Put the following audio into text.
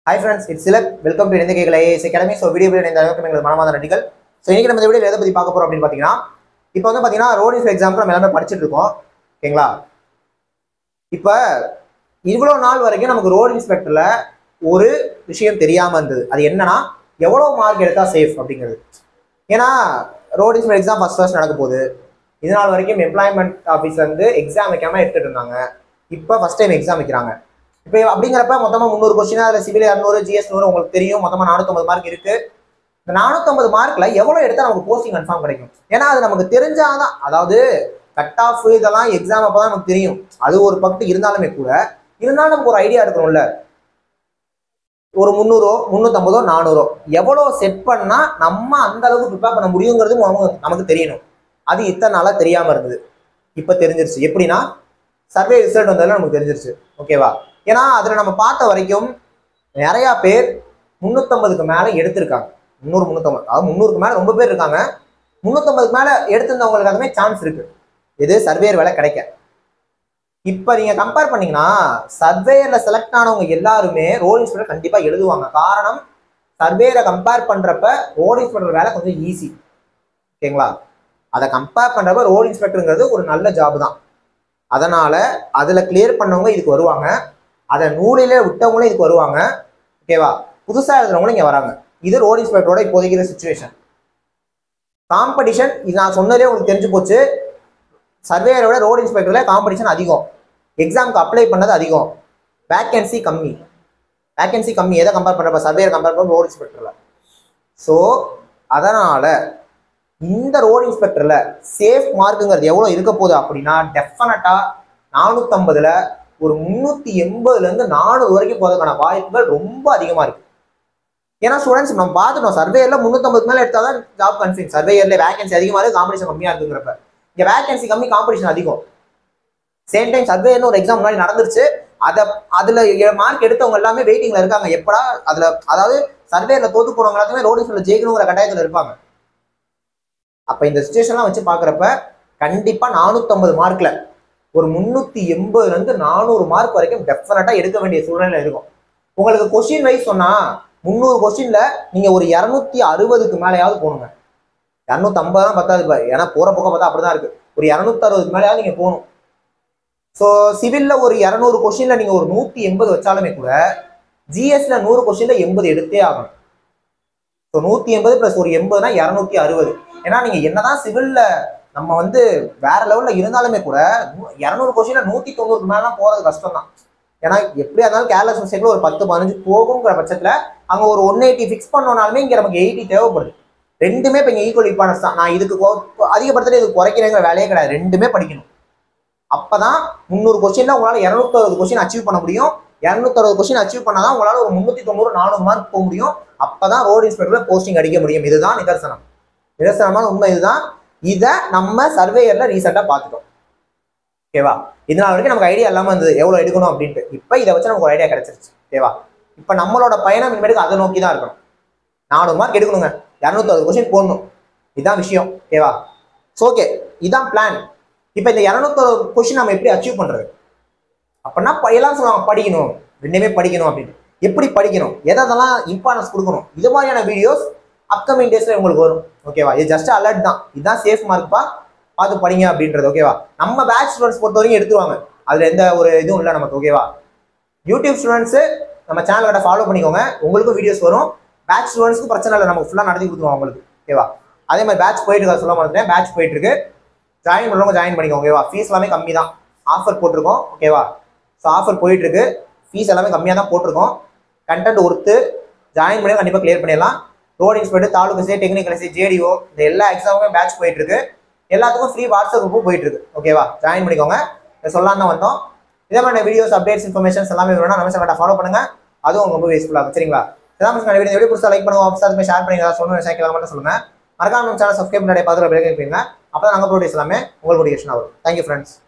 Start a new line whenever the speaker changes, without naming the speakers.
hi friends it's சிலக் welcome to இணைந்த கேட்கல ஏஎஸ் அகாடமி ஸோ வீடியோ இந்த அளவுக்கு எங்களுக்கு மனமாத நன்றிகள் ஸோ இன்னைக்கு நம்ம இந்த வீடியோ எதை பற்றி பார்க்க போகிறோம் அப்படின்னு பார்த்தீங்கன்னா இப்போ வந்து பார்த்தீங்கன்னா ரோட் இன்ஃபர் எக்ஸாம்க்கு நம்ம எல்லாமே படிச்சுட்டு இருக்கோம் ஓகேங்களா இப்போ இவ்வளோ நாள் வரைக்கும் நமக்கு ரோடு இன்ஸ்பெக்டரில் ஒரு விஷயம் தெரியாமல் இருந்தது அது என்னன்னா எவ்வளோ மார்க் எடுத்தால் சேஃப் அப்படிங்கிறது ஏன்னா road inspector exam first first நடக்க போகுது இது நாள் வரைக்கும் எம்ப்ளாய்மெண்ட் ஆஃபீஸ்லேருந்து எக்ஸாம் வைக்காம எடுத்துட்டு இருந்தாங்க இப்போ ஃபஸ்ட் டைம் எக்ஸாம் வைக்கிறாங்க இப்போ அப்படிங்கிறப்ப மொத்தமாக முந்நூறு கொஸ்டின் அதில் சிவில் இரநூறு ஜிஎஸ் நூறு உங்களுக்கு தெரியும் மொத்தமாக நானூற்றம்பது மார்க் இருக்கு இந்த நானூற்றம்பது மார்க்கில் எவ்வளோ எடுத்தால் நமக்கு போஸ்டிங் கன்ஃபார்ம் கிடைக்கும் ஏன்னா அது நமக்கு தெரிஞ்சாதான் அதாவது கட் ஆஃப் இதெல்லாம் எக்ஸாம் அப்போ தான் நமக்கு தெரியும் அது ஒரு பக்கத்து இருந்தாலுமே கூட இருந்தாலும் நமக்கு ஒரு ஐடியா இருக்கணும்ல ஒரு முந்நூறோ முந்நூற்றம்பதோ நானூறோ எவ்வளோ செட் பண்ணால் நம்ம அந்த அளவுக்கு ப்ரிப்பேர் பண்ண முடியுங்கிறது நமக்கு நமக்கு தெரியணும் அது இத்தனை நாளாக தெரியாமல் இருந்தது இப்போ தெரிஞ்சிருச்சு எப்படின்னா சர்வே ரிசல்ட் வந்ததில் நமக்கு தெரிஞ்சிருச்சு ஓகேவா ஏன்னா அதில் நம்ம பார்த்த வரைக்கும் நிறையா பேர் முந்நூற்றம்பதுக்கு மேலே எடுத்திருக்காங்க முந்நூறு முந்நூற்றம்பது அதாவது முந்நூறுக்கு மேலே ரொம்ப பேர் இருக்காங்க முந்நூற்றம்பதுக்கு மேலே எடுத்திருந்தவங்களுக்கு அதுமே சான்ஸ் இருக்கு எது சர்வேயர் வேலை கிடைக்க இப்போ நீங்கள் கம்பேர் பண்ணீங்கன்னா சர்வேயரில் செலக்ட் ஆனவங்க எல்லாருமே ரோல் இன்ஸ்பெக்டர் கண்டிப்பாக எழுதுவாங்க காரணம் சர்வேயரை கம்பேர் பண்ணுறப்ப ரோல் இன்ஸ்பெக்டர் வேலை கொஞ்சம் ஈஸி ஓகேங்களா அதை கம்பேர் பண்ணுறப்ப ரோல் இன்ஸ்பெக்டருங்கிறது ஒரு நல்ல ஜாப் தான் அதனால் அதில் கிளியர் பண்ணவங்க இதுக்கு வருவாங்க அதை நூலிலே விட்டவங்களும் இதுக்கு வருவாங்க ஓகேவா புதுசாக எழுதுறவங்களும் இங்கே வராங்க இது ரோட் இன்ஸ்பெக்டரோட இப்போதைக்கிற சுச்சுவேஷன் காம்படிஷன் இது நான் சொன்னதே உங்களுக்கு தெரிஞ்சு போச்சு சர்வேயரை விட ரோட் இன்ஸ்பெக்டர்ல காம்படிஷன் அதிகம் எக்ஸாமுக்கு அப்ளை பண்ணது அதிகம் வேக்கன்சி கம்மி வேக்கன்சி கம்மி எதை கம்பேர் பண்ணுறப்ப சர்வேயர் கம்பேர் பண்ண ரோட் இன்ஸ்பெக்டரில் ஸோ அதனால் இந்த ரோடு இன்ஸ்பெக்டரில் சேஃப் மார்க்குங்கிறது எவ்வளோ இருக்க போகுது அப்படின்னா டெஃபினட்டாக நானூற்றம்பதில் ஒரு முந்நூற்றி எண்பதுலேருந்து நானூறு வரைக்கும் போகிறதுக்கான வாய்ப்புகள் ரொம்ப அதிகமாக இருக்குது ஏன்னா ஸ்டூடெண்ட்ஸ் நம்ம பார்த்துட்டோம் சர்வேயரில் முந்நூற்றம்பதுக்கு மேலே எடுத்தால் தான் ஜாப் கன்ஃபியூன் சர்வேயரில் வேகன்சி அதிகமாக இருக்குது காம்படிஷன் கம்மியாக இருக்குங்கிறப்ப இங்கே வேகன்சி கம்மி காம்படிஷன் அதிகம் சேம் டைம் சர்வேயர்னு ஒரு எக்ஸாம் முன்னாடி நடந்துருச்சு அதை அதில் மார்க் எடுத்தவங்க எல்லாமே வெயிட்டிங்கில் இருக்காங்க எப்படா அதில் அதாவது சர்வேயரில் தோத்து போனவங்க எல்லாத்தையுமே ரோடு இன்ஸ்பெக்டர் ஜெயிக்கணுங்கிற கட்டாயத்தில் இருப்பாங்க அப்போ இந்த சுச்சுவேஷன்லாம் வச்சு பார்க்குறப்ப கண்டிப்பாக நானூற்றம்பது மார்க்கில் ஒரு முந்நூற்றி எண்பதுலேருந்து நானூறு மார்க் வரைக்கும் டெஃபினட்டாக எடுக்க வேண்டிய சூழ்நிலை இருக்கும் உங்களுக்கு கொஸ்டின் வைஸ் சொன்னால் முந்நூறு கொஸ்டினில் நீங்கள் ஒரு இரநூத்தி அறுபதுக்கு மேலேயாவது போகணுங்க இரநூத்தம்பது தான் பத்தாது இப்போ ஏன்னா போகிற பக்கம் பார்த்தா அப்படி தான் இருக்குது ஒரு இரநூத்தி அறுபதுக்கு மேலேயாவது நீங்கள் போகணும் ஸோ சிவிலில் ஒரு இரநூறு கொஸ்டினில் நீங்கள் ஒரு நூற்றி எண்பது வச்சாலுமே கூட ஜிஎஸ்ல நூறு கொஸ்டினில் எண்பது எடுத்தே ஆகணும் ஸோ நூற்றி எண்பது ப்ளஸ் ஒரு எண்பதுனா இரநூத்தி அறுபது ஏன்னா நீங்கள் என்னதான் சிவிலில் நம்ம வந்து வேற லெவலில் இருந்தாலுமே கூட இரநூறு கொஸ்டினில் நூற்றி தொண்ணூறுக்கு மேலாம் போகிறது கஷ்டம் தான் ஏன்னா எப்படியா இருந்தாலும் கேர்லெஸ் மிஸ்டேக்கில் ஒரு பத்து பதினஞ்சு போகுங்கிற பட்சத்தில் அங்கே ஒரு ஒன் எயிட்டி ஃபிக்ஸ் பண்ணோனாலுமே இங்கே நமக்கு எயிட்டி தேவைப்படுது ரெண்டுமே இப்போ இங்கே ஈக்குவல் இம்பார்ட்டன்ஸ் தான் நான் இதுக்கு கொ- அதிகபட்சத்தில் இது குறைக்கிறேங்கிற வேலையே கிடையாது ரெண்டுமே படிக்கணும் அப்பதான் முந்நூறு கொஸ்டின்ல உங்களால் இரநூத்தறுபது கொஸ்டின் அச்சீவ் பண்ண முடியும் இரநூத்தறுபது கொஸ்டின் அச்சீவ் பண்ணாதான் உங்களால் ஒரு முந்நூற்றி தொண்ணூறு நானூறு மார்க் போக முடியும் அப்பதான் ரோடு இன்ஸ்பெக்டர்ல போஸ்டிங் அடிக்க முடியும் இதுதான் நிதர்சனம் நிதர்சனமான உண்மை இதுதான் இதை நம்ம சர்வேயர்ல ரீசெண்டாக பார்த்துட்டோம் ஓகேவா இதனால வரைக்கும் நமக்கு ஐடியா இல்லாமல் இருந்தது எவ்வளோ எடுக்கணும் அப்படின்ட்டு இப்போ இதை வச்சு நமக்கு ஒரு ஐடியா கிடைச்சிருச்சு ஓகேவா இப்போ நம்மளோட பயணம் இனிமேட்டுக்கு அதை நோக்கி தான் இருக்கணும் நானூறு மார்க் எடுக்கணுங்க இரநூத்தறுபது கொஸ்டின் போடணும் இதுதான் விஷயம் ஓகேவா ஸோ ஓகே இதான் பிளான் இப்போ இந்த இரநூத்தொரு கொஸ்டின் நம்ம எப்படி அச்சீவ் பண்றது அப்படின்னா ப- எல்லாம் சொல்லுவாங்க படிக்கணும் ரெண்டுமே படிக்கணும் அப்படின்னு எப்படி படிக்கணும் எதை அதெல்லாம் இம்பார்ட்டன்ஸ் கொடுக்கணும் இது மாதிரியான வீடியோஸ் அப்கமிங் டேஸ்ல உங்களுக்கு வரும் ஓகேவா இது ஜஸ்ட் அலர்ட் தான் இதுதான் சேஃப் மார்க்பா பார்த்து படிங்க அப்படின்றது ஓகேவா நம்ம பேட்ச் ஸ்டூடெண்ட்ஸ் பொறுத்த வரைக்கும் எடுத்துருவாங்க அதுல எந்த ஒரு இதுவும் இல்லை நமக்கு ஓகேவா யூடியூப் ஸ்டூடெண்ட்ஸ் நம்ம சேனலோட ஃபாலோ பண்ணிக்கோங்க உங்களுக்கும் வீடியோஸ் வரும் பேட்ச் ஸ்டூடெண்ட்ஸ்க்கு பிரச்சனை இல்லை நமக்கு ஃபுல்லாக நடத்தி கொடுத்துருவோம் உங்களுக்கு ஓகேவா அதே மாதிரி பேட்ச் போயிட்டு இருக்கா சொல்ல மாட்டேன் பேட்ச் போயிட்டு இருக்கு ஜாயின் பண்ணுறவங்க ஜாயின் பண்ணிக்கோங்க ஓகேவா ஃபீஸ் எல்லாமே கம்மி தான் ஆஃபர் போட்டிருக்கோம் ஓகேவா ஸோ ஆஃபர் போயிட்டு இருக்கு ஃபீஸ் எல்லாமே கம்மியாக தான் போட்டிருக்கோம் கண்டென்ட் ஒர்த்து ஜாயின் பண்ணி கண்டிப்பாக கிளியர் பண்ணிடலாம் ரோட் இன்ஸ்பெக்டர் தாலுக்கு சே டெக்னிக்கல் சே ஜேடிஓ இந்த எல்லா எக்ஸாமுமே பேட்ச் போயிட்டு இருக்கு எல்லாத்துக்கும் ஃப்ரீ வாட்ஸ்அப் குரூப்பும் போயிட்டு இருக்கு ஓகேவா ஜாயின் பண்ணிக்கோங்க இதை சொல்லலாம் தான் வந்தோம் இதே மாதிரி வீடியோஸ் அப்டேட்ஸ் இன்ஃபர்மேஷன்ஸ் எல்லாமே வேணும்னா நம்ம சேனலை ஃபாலோ பண்ணுங்க அதுவும் உங்களுக்கு ரொம்ப யூஸ்ஃபுல்லாக இருக்கும் சரிங்களா இதான் இந்த வீடியோ வீடியோ புதுசாக லைக் பண்ணுங்க ஆஃபீஸர் ஷேர் பண்ணி ஏதாவது சொல்லணும் சேர்க்கலாம் மட்டும் சொல்லுங்க மறக்காம நம்ம சேனல் சப்ஸ்கிரைப் பண்ணி பார்த்துட்டு அப்படியே கேட்பீங்க அப்போ தான் நாங்கள் ப்ரோடியூஸ் எல்லாமே உங்களுக்கு நோட்டிஃபிகேஷன் வரும் தேங்க்யூ ஃப்ரெண்ட்ஸ்